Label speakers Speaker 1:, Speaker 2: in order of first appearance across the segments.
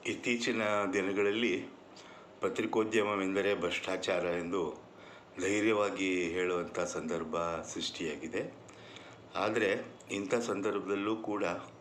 Speaker 1: ಇತ್ತೀಚಿನ ದಿನಗಳಲ್ಲಿ ಪತ್ರಿಕೋದ್ಯಮವೆಂದರೆ ಭ್ರಷ್ಟಾಚಾರ ಎಂದು ಧೈರ್ಯವಾಗಿ ಹೇಳುವಂಥ ಸಂದರ್ಭ ಸೃಷ್ಟಿಯಾಗಿದೆ ಆದರೆ ಇಂಥ ಸಂದರ್ಭದಲ್ಲೂ ಕೂಡ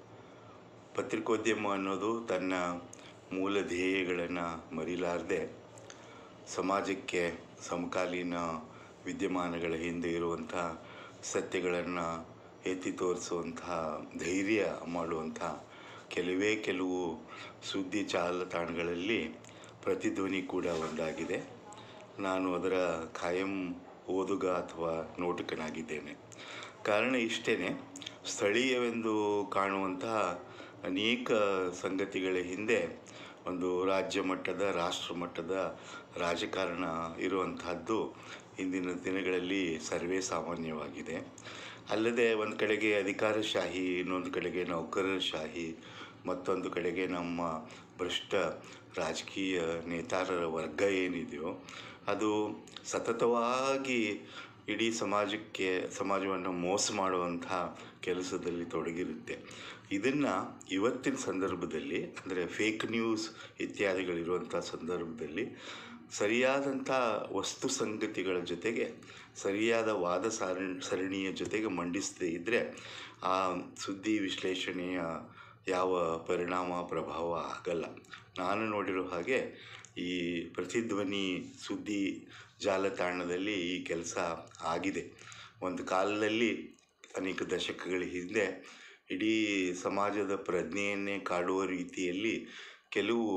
Speaker 1: ಪತ್ರಿಕೋದ್ಯಮ ಅನ್ನೋದು ತನ್ನ ಮೂಲ ಧ್ಯೇಯಗಳನ್ನು ಮರಿಲಾರದೆ ಸಮಾಜಕ್ಕೆ ಸಮಕಾಲೀನ ವಿದ್ಯಮಾನಗಳ ಹಿಂದೆ ಇರುವಂಥ ಸತ್ಯಗಳನ್ನು ಎತ್ತಿ ತೋರಿಸುವಂತಹ ಧೈರ್ಯ ಮಾಡುವಂಥ ಕೆಲವೇ ಕೆಲವು ಸುದ್ದಿ ಜಾಲತಾಣಗಳಲ್ಲಿ ಪ್ರತಿಧ್ವನಿ ಕೂಡ ಒಂದಾಗಿದೆ ನಾನು ಅದರ ಖಾಯಂ ಓದುಗ ಅಥವಾ ನೋಟಕನಾಗಿದ್ದೇನೆ ಕಾರಣ ಇಷ್ಟೇ ಸ್ಥಳೀಯವೆಂದು ಕಾಣುವಂತಹ ಅನೇಕ ಸಂಗತಿಗಳ ಹಿಂದೆ ಒಂದು ರಾಜ್ಯ ಮಟ್ಟದ ರಾಷ್ಟ್ರ ಮಟ್ಟದ ರಾಜಕಾರಣ ಇರುವಂತಹದ್ದು ಇಂದಿನ ದಿನಗಳಲ್ಲಿ ಸರ್ವೇ ಸಾಮಾನ್ಯವಾಗಿದೆ ಅಲ್ಲದೆ ಒಂದು ಕಡೆಗೆ ಅಧಿಕಾರಶಾಹಿ ಇನ್ನೊಂದು ಕಡೆಗೆ ನೌಕರಶಾಹಿ ಮತ್ತೊಂದು ಕಡೆಗೆ ನಮ್ಮ ಭ್ರಷ್ಟ ರಾಜಕೀಯ ನೇತಾರರ ವರ್ಗ ಏನಿದೆಯೋ ಅದು ಸತತವಾಗಿ ಇಡೀ ಸಮಾಜಕ್ಕೆ ಸಮಾಜವನ್ನು ಮೋಸ ಮಾಡುವಂಥ ಕೆಲಸದಲ್ಲಿ ತೊಡಗಿರುತ್ತೆ ಇದನ್ನು ಇವತ್ತಿನ ಸಂದರ್ಭದಲ್ಲಿ ಅಂದರೆ ಫೇಕ್ ನ್ಯೂಸ್ ಇತ್ಯಾದಿಗಳಿರುವಂಥ ಸಂದರ್ಭದಲ್ಲಿ ಸರಿಯಾದಂಥ ವಸ್ತು ಸಂಗತಿಗಳ ಜೊತೆಗೆ ಸರಿಯಾದ ವಾದ ಸಾರಣಿ ಸರಣಿಯ ಜೊತೆಗೆ ಮಂಡಿಸದೇ ಇದ್ದರೆ ಆ ಸುದ್ದಿ ವಿಶ್ಲೇಷಣೆಯ ಯಾವ ಪರಿಣಾಮ ಪ್ರಭಾವ ಆಗಲ್ಲ ನಾನು ನೋಡಿರೋ ಹಾಗೆ ಈ ಪ್ರತಿಧ್ವನಿ ಸುದ್ದಿ ಜಾಲತಾಣದಲ್ಲಿ ಈ ಕೆಲಸ ಆಗಿದೆ ಒಂದು ಕಾಲದಲ್ಲಿ ಅನೇಕ ದಶಕಗಳ ಹಿಂದೆ ಇಡೀ ಸಮಾಜದ ಪ್ರಜ್ಞೆಯನ್ನೇ ಕಾಡುವ ರೀತಿಯಲ್ಲಿ ಕೆಲವು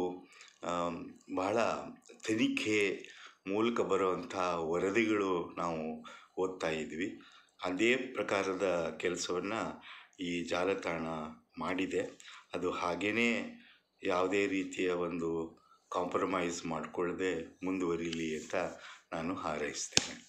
Speaker 1: ಬಹಳ ತನಿಖೆ ಮೂಲಕ ಬರುವಂಥ ವರದಿಗಳು ನಾವು ಓದ್ತಾ ಇದ್ವಿ ಅದೇ ಪ್ರಕಾರದ ಕೆಲಸವನ್ನು ಈ ಜಾಲತಾಣ ಮಾಡಿದೆ ಅದು ಹಾಗೇ ಯಾವುದೇ ರೀತಿಯ ಒಂದು ಕಾಂಪ್ರಮೈಸ್ ಮಾಡಿಕೊಳ್ಳದೆ ಮುಂದುವರಿಲಿ ಅಂತ ನಾನು ಹಾರೈಸ್ತೇನೆ